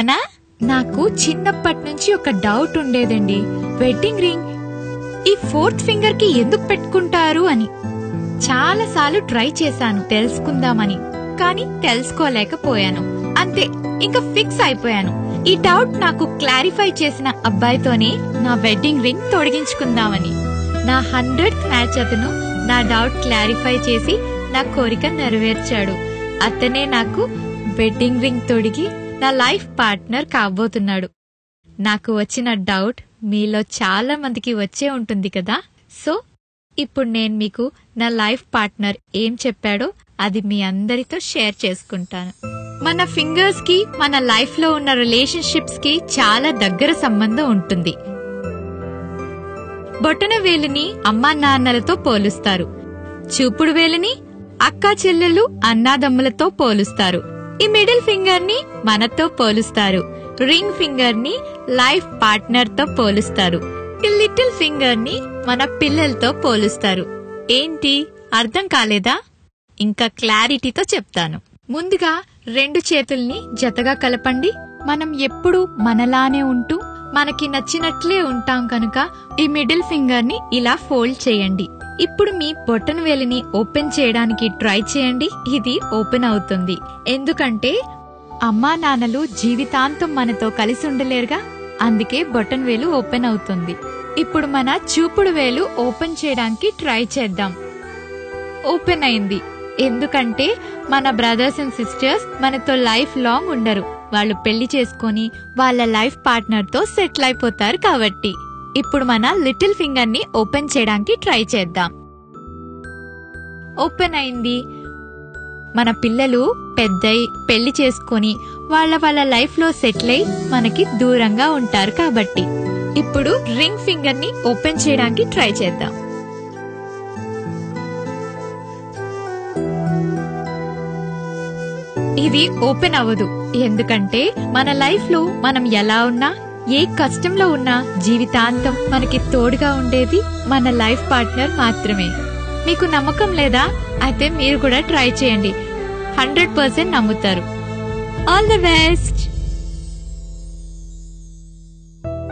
చెప్పనా నాకు చిన్నప్పటి నుంచి ఒక డౌట్ ఉండేదండి వెడ్డింగ్ రింగ్ ఈ ఫోర్త్ ఫింగర్ కి ఎందుకు పెట్టుకుంటారు అని చాలా సార్లు ట్రై చేశాను తెలుసుకుందామని కానీ తెలుసుకోలేకపోయాను అంతే ఇంకా ఫిక్స్ అయిపోయాను ఈ డౌట్ నాకు క్లారిఫై చేసిన అబ్బాయితోనే నా వెడ్డింగ్ రింగ్ తొడిగించుకుందామని నా హండ్రెడ్ మ్యాచ్ అతను నా డౌట్ క్లారిఫై చేసి నా కోరిక నెరవేర్చాడు అతనే నాకు వెడ్డింగ్ రింగ్ తొడిగి నా లైఫ్ పార్ట్నర్ కాబోతున్నాడు నాకు వచ్చిన డౌట్ మీలో చాలా మందికి వచ్చే ఉంటుంది కదా సో ఇప్పుడు నేను మీకు నా లైఫ్ పార్ట్నర్ ఏం చెప్పాడో అది మీ అందరితో షేర్ చేసుకుంటాను మన ఫింగర్స్ కి మన లైఫ్ లో ఉన్న రిలేషన్షిప్స్ కి చాలా దగ్గర సంబంధం ఉంటుంది బొటన వేలుని అమ్మా నాన్నలతో పోలుస్తారు చూపుడు వేలుని అక్కా చెల్లెలు అన్నాదమ్ములతో పోలుస్తారు ఈ మిడిల్ ఫింగర్ ని మనతో పోలుస్తారు రింగ్ ఫింగర్ ని లైఫ్ పార్ట్నర్ తో పోలుస్తారు ఈ లిటిల్ ఫింగర్ ని మన పిల్లలతో పోలుస్తారు ఏంటి అర్థం కాలేదా ఇంకా క్లారిటీతో చెప్తాను ముందుగా రెండు చేతుల్ని జతగా కలపండి మనం ఎప్పుడు మనలానే ఉంటూ మనకి నచ్చినట్లే ఉంటాం కనుక ఈ మిడిల్ ఫింగర్ ని ఇలా ఫోల్డ్ చేయండి ఇప్పుడు మీ బొటన్ వేలిని ఓపెన్ చేయడానికి ట్రై చేయండి ఇది ఓపెన్ అవుతుంది ఎందుకంటే అమ్మా నాన్నలు జీవితాంతం మనతో కలిసి ఉండలేరుగా అందుకే బొటన్ వేలు ఓపెన్ అవుతుంది ఇప్పుడు మన చూపుడు వేలు ఓపెన్ చేయడానికి ట్రై చేద్దాం ఓపెన్ అయింది ఎందుకంటే మన బ్రదర్స్ అండ్ సిస్టర్స్ మనతో లైఫ్ లాంగ్ ఉండరు వాళ్ళు పెళ్లి చేసుకొని వాళ్ళ లైఫ్ పార్ట్నర్ తో సెటిల్ అయిపోతారు కాబట్టి ఇప్పుడు మన లిటిల్ ఫింగర్ ని ఓపెన్ చేయడానికి ట్రై చేద్దాం ఓపెన్ అయింది మన పిల్లలు పెద్దై పెళ్లి చేసుకొని వాళ్ళ వాళ్ళ లైఫ్ లో సెటిల్ అయి మనకి దూరంగా ఉంటారు కాబట్టి ఇప్పుడు రింగ్ ఫింగర్ ని ఓపెన్ చేయడానికి ట్రై చేద్దాం ఇది ఓపెన్ అవ్వదు ఎందుకంటే మన లైఫ్ లో మనం ఎలా ఉన్నా ఏ కష్టంలో ఉన్నా జీవితాంతం మనకి తోడుగా ఉండేది మన లైఫ్ పార్ట్నర్ మాత్రమే మీకు నమ్మకం లేదా అయితే మీరు కూడా ట్రై చేయండి హండ్రెడ్ పర్సెంట్ నమ్ముతారు ఆల్ ది బెస్ట్